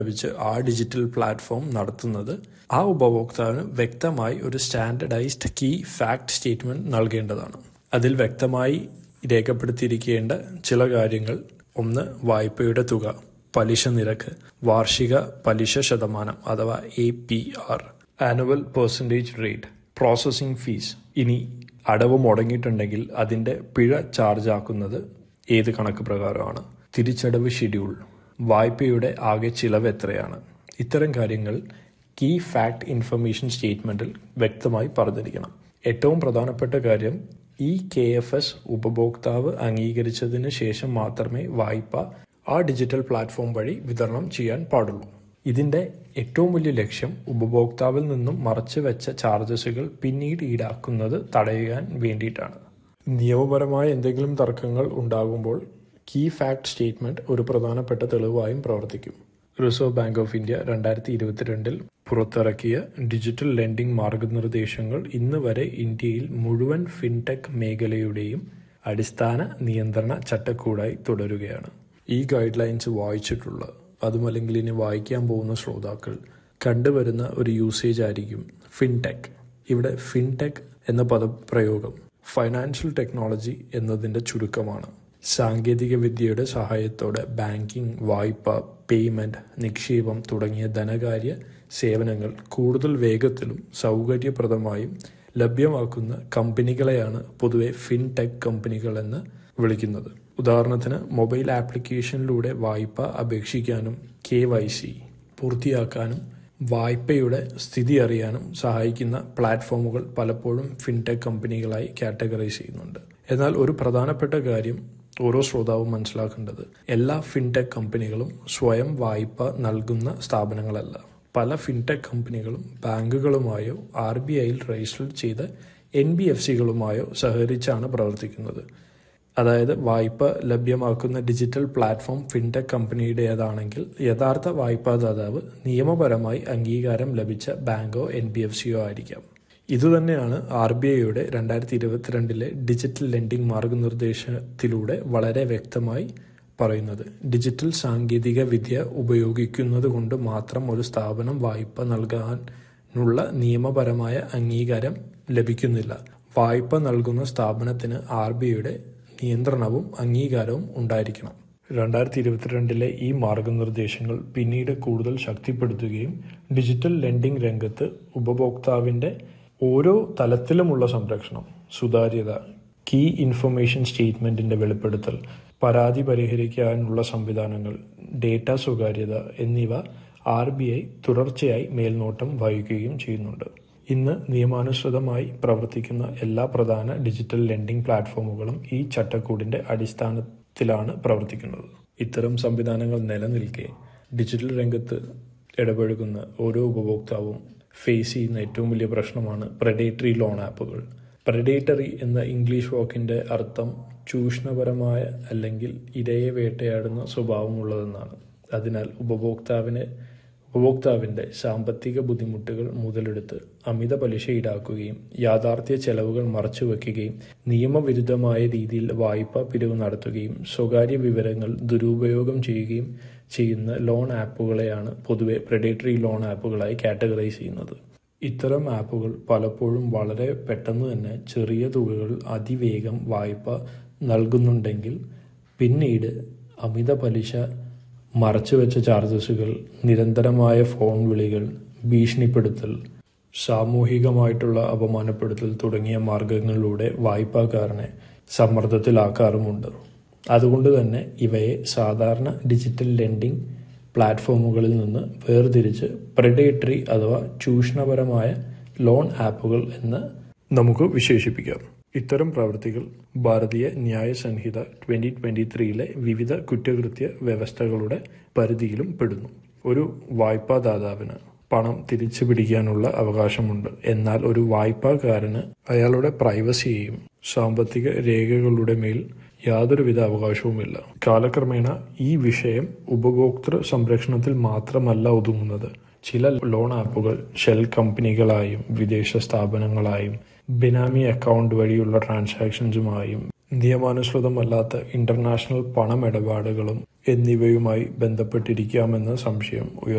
ലഭിച്ച് ആ digital platform നടത്തുന്നത് ആ ഉപഭോക്താവിന് വ്യക്തമായി ഒരു സ്റ്റാൻഡർഡൈസ്ഡ് കീ ഫാക്ട് സ്റ്റേറ്റ്മെന്റ് നൽകേണ്ടതാണ് അതിൽ വ്യക്തമായി രേഖപ്പെടുത്തിയിരിക്കേണ്ട ചില കാര്യങ്ങൾ ഒന്ന് വായ്പയുടെ തുക പലിശ നിരക്ക് വാർഷിക പലിശ ശതമാനം അഥവാ A P R annual percentage rate processing fees ഇനി അടവ് മുടങ്ങിയിട്ടുണ്ടെങ്കിൽ അതിൻ്റെ പിഴ ചാർജ് ആക്കുന്നത് ഏത് കണക്ക് പ്രകാരമാണ് തിരിച്ചടവ് ഷെഡ്യൂൾ വായ്പയുടെ ആകെ ചിലവ് എത്രയാണ് ഇത്തരം കാര്യങ്ങൾ കീ ഫാക്ട് ഇൻഫർമേഷൻ സ്റ്റേറ്റ്മെന്റിൽ വ്യക്തമായി പറഞ്ഞിരിക്കണം ഏറ്റവും പ്രധാനപ്പെട്ട കാര്യം ഈ കെ എഫ് എസ് ഉപഭോക്താവ് അംഗീകരിച്ചതിന് ശേഷം മാത്രമേ വായ്പ ആ ഡിജിറ്റൽ പ്ലാറ്റ്ഫോം വഴി വിതരണം ചെയ്യാൻ പാടുള്ളൂ ഇതിന്റെ ഏറ്റവും വലിയ ലക്ഷ്യം ഉപഭോക്താവിൽ നിന്നും മറച്ചു വെച്ച ചാർജസുകൾ പിന്നീട് ഈടാക്കുന്നത് തടയാൻ വേണ്ടിയിട്ടാണ് നിയമപരമായ എന്തെങ്കിലും തർക്കങ്ങൾ ഉണ്ടാകുമ്പോൾ കീ ഫാക്ട് സ്റ്റേറ്റ്മെന്റ് ഒരു പ്രധാനപ്പെട്ട തെളിവായും പ്രവർത്തിക്കും റിസർവ് ബാങ്ക് ഓഫ് ഇന്ത്യ രണ്ടായിരത്തി ഇരുപത്തിരണ്ടിൽ പുറത്തിറക്കിയ ഡിജിറ്റൽ ലെൻഡിംഗ് മാർഗനിർദ്ദേശങ്ങൾ ഇന്ന് വരെ ഇന്ത്യയിൽ മുഴുവൻ ഫിൻടെക് മേഖലയുടെയും അടിസ്ഥാന നിയന്ത്രണ ചട്ടക്കൂടായി തുടരുകയാണ് ഈ ഗൈഡ് ലൈൻസ് വായിച്ചിട്ടുള്ള അതുമല്ലെങ്കിൽ ഇനി വായിക്കാൻ പോകുന്ന ശ്രോതാക്കൾ കണ്ടുവരുന്ന ഒരു യൂസേജ് ആയിരിക്കും ഫിൻടെക് ഇവിടെ ഫിൻടെക് എന്ന പദപ്രയോഗം ഫൈനാൻഷ്യൽ ടെക്നോളജി എന്നതിൻ്റെ ചുരുക്കമാണ് സാങ്കേതിക വിദ്യയുടെ സഹായത്തോടെ ബാങ്കിംഗ് വായ്പ പേയ്മെന്റ് നിക്ഷേപം തുടങ്ങിയ ധനകാര്യ സേവനങ്ങൾ കൂടുതൽ വേഗത്തിലും സൗകര്യപ്രദമായും ലഭ്യമാക്കുന്ന കമ്പനികളെയാണ് പൊതുവെ ഫിൻടെക് കമ്പനികൾ എന്ന് വിളിക്കുന്നത് ഉദാഹരണത്തിന് മൊബൈൽ ആപ്ലിക്കേഷനിലൂടെ വായ്പ അപേക്ഷിക്കാനും കെ വൈ സി പൂർത്തിയാക്കാനും വായ്പയുടെ സ്ഥിതി അറിയാനും സഹായിക്കുന്ന പ്ലാറ്റ്ഫോമുകൾ പലപ്പോഴും ഫിൻടെക് കമ്പനികളായി കാറ്റഗറൈസ് ചെയ്യുന്നുണ്ട് എന്നാൽ ഒരു പ്രധാനപ്പെട്ട കാര്യം ഓരോ ശ്രോതാവും മനസ്സിലാക്കേണ്ടത് എല്ലാ ഫിൻടെക് കമ്പനികളും സ്വയം വായ്പ നൽകുന്ന സ്ഥാപനങ്ങളല്ല പല ഫിൻടെക് കമ്പനികളും ബാങ്കുകളുമായോ ആർ ബി ഐയിൽ രജിസ്റ്റർ ചെയ്ത എൻ ബി എഫ് സികളുമായോ സഹകരിച്ചാണ് പ്രവർത്തിക്കുന്നത് അതായത് വായ്പ ലഭ്യമാക്കുന്ന ഡിജിറ്റൽ പ്ലാറ്റ്ഫോം ഫിൻടെക് കമ്പനിയുടേതാണെങ്കിൽ യഥാർത്ഥ വായ്പാദാതാവ് നിയമപരമായി അംഗീകാരം ലഭിച്ച ബാങ്കോ എൻ ബി എഫ് സിയോ ആയിരിക്കാം ഇതുതന്നെയാണ് ആർ ബി ഐയുടെ രണ്ടായിരത്തി ഇരുപത്തിരണ്ടിലെ ഡിജിറ്റൽ ലെൻഡിംഗ് മാർഗനിർദ്ദേശത്തിലൂടെ വളരെ വ്യക്തമായി പറയുന്നത് ഡിജിറ്റൽ സാങ്കേതിക വിദ്യ ഉപയോഗിക്കുന്നത് കൊണ്ട് മാത്രം ഒരു സ്ഥാപനം വായ്പ നൽകാനുള്ള നിയമപരമായ അംഗീകാരം ലഭിക്കുന്നില്ല വായ്പ നൽകുന്ന സ്ഥാപനത്തിന് ആർ ബി ഐയുടെ നിയന്ത്രണവും അംഗീകാരവും ഉണ്ടായിരിക്കണം രണ്ടായിരത്തി ഇരുപത്തിരണ്ടിലെ ഈ മാർഗനിർദ്ദേശങ്ങൾ പിന്നീട് കൂടുതൽ ശക്തിപ്പെടുത്തുകയും ഡിജിറ്റൽ ലെൻഡിംഗ് രംഗത്ത് ഉപഭോക്താവിന്റെ ഓരോ തലത്തിലുമുള്ള സംരക്ഷണം സുതാര്യത കീ ഇൻഫർമേഷൻ സ്റ്റേറ്റ്മെന്റിന്റെ വെളിപ്പെടുത്തൽ പരാതി പരിഹരിക്കാനുള്ള സംവിധാനങ്ങൾ ഡേറ്റ സ്വകാര്യത എന്നിവ ആർ ബി ഐ തുടർച്ചയായി മേൽനോട്ടം വഹിക്കുകയും ചെയ്യുന്നുണ്ട് ഇന്ന് നിയമാനുസൃതമായി പ്രവർത്തിക്കുന്ന എല്ലാ പ്രധാന ഡിജിറ്റൽ ലെൻഡിംഗ് പ്ലാറ്റ്ഫോമുകളും ഈ ചട്ടക്കൂടിന്റെ അടിസ്ഥാനത്തിലാണ് പ്രവർത്തിക്കുന്നത് ഇത്തരം സംവിധാനങ്ങൾ നിലനിൽക്കെ ഡിജിറ്റൽ രംഗത്ത് ഇടപഴകുന്ന ഓരോ ഉപഭോക്താവും ഫേസ് ചെയ്യുന്ന ഏറ്റവും വലിയ പ്രശ്നമാണ് പ്രഡേറ്ററി ലോൺ ആപ്പുകൾ പ്രഡേറ്ററി എന്ന ഇംഗ്ലീഷ് വാക്കിന്റെ അർത്ഥം ചൂഷണപരമായ അല്ലെങ്കിൽ ഇരയെ വേട്ടയാടുന്ന സ്വഭാവമുള്ളതെന്നാണ് അതിനാൽ ഉപഭോക്താവിനെ ഉപഭോക്താവിന്റെ സാമ്പത്തിക ബുദ്ധിമുട്ടുകൾ മുതലെടുത്ത് അമിത പലിശ ഈടാക്കുകയും യാഥാർത്ഥ്യ ചെലവുകൾ മറച്ചുവെക്കുകയും നിയമവിരുദ്ധമായ രീതിയിൽ വായ്പ പിരിവ് നടത്തുകയും സ്വകാര്യ വിവരങ്ങൾ ദുരുപയോഗം ചെയ്യുകയും ചെയ്യുന്ന ലോൺ ആപ്പുകളെയാണ് പൊതുവെ പ്രഡേറ്ററി ലോൺ ആപ്പുകളായി കാറ്റഗറൈസ് ചെയ്യുന്നത് ഇത്തരം ആപ്പുകൾ പലപ്പോഴും വളരെ പെട്ടെന്ന് തന്നെ ചെറിയ തുകകൾ അതിവേഗം വായ്പ നൽകുന്നുണ്ടെങ്കിൽ പിന്നീട് അമിത പലിശ മറച്ചുവെച്ച ചാർജസുകൾ നിരന്തരമായ ഫോൺ വിളികൾ ഭീഷണിപ്പെടുത്തൽ സാമൂഹികമായിട്ടുള്ള അപമാനപ്പെടുത്തൽ തുടങ്ങിയ മാർഗങ്ങളിലൂടെ വായ്പാക്കാരനെ സമ്മർദ്ദത്തിലാക്കാറുമുണ്ട് അതുകൊണ്ട് തന്നെ ഇവയെ സാധാരണ ഡിജിറ്റൽ ലെൻഡിംഗ് പ്ലാറ്റ്ഫോമുകളിൽ നിന്ന് വേർതിരിച്ച് പ്രെഡേറ്ററി അഥവാ ചൂഷണപരമായ ലോൺ ആപ്പുകൾ എന്ന് നമുക്ക് വിശേഷിപ്പിക്കാം ഇത്തരം പ്രവൃത്തികൾ ഭാരതീയ ന്യായ സംഹിത ട്വന്റി ട്വന്റി ത്രീയിലെ വിവിധ കുറ്റകൃത്യ വ്യവസ്ഥകളുടെ പരിധിയിലും പെടുന്നു ഒരു വായ്പാദാതാവിന് പണം തിരിച്ചു പിടിക്കാനുള്ള അവകാശമുണ്ട് എന്നാൽ ഒരു വായ്പാക്കാരന് അയാളുടെ പ്രൈവസിയെയും സാമ്പത്തിക രേഖകളുടെ മേൽ യാതൊരുവിധ അവകാശവുമില്ല കാലക്രമേണ ഈ വിഷയം ഉപഭോക്തൃ സംരക്ഷണത്തിൽ മാത്രമല്ല ഒതുങ്ങുന്നത് ചില ലോൺ ആപ്പുകൾ ഷെൽ കമ്പനികളായും വിദേശ സ്ഥാപനങ്ങളായും ബിനാമി അക്കൗണ്ട് വഴിയുള്ള ട്രാൻസാക്ഷൻസുമായും നിയമാനുസൃതമല്ലാത്ത ഇന്റർനാഷണൽ പണമിടപാടുകളും എന്നിവയുമായി ബന്ധപ്പെട്ടിരിക്കാമെന്ന് സംശയം ഉയർന്നു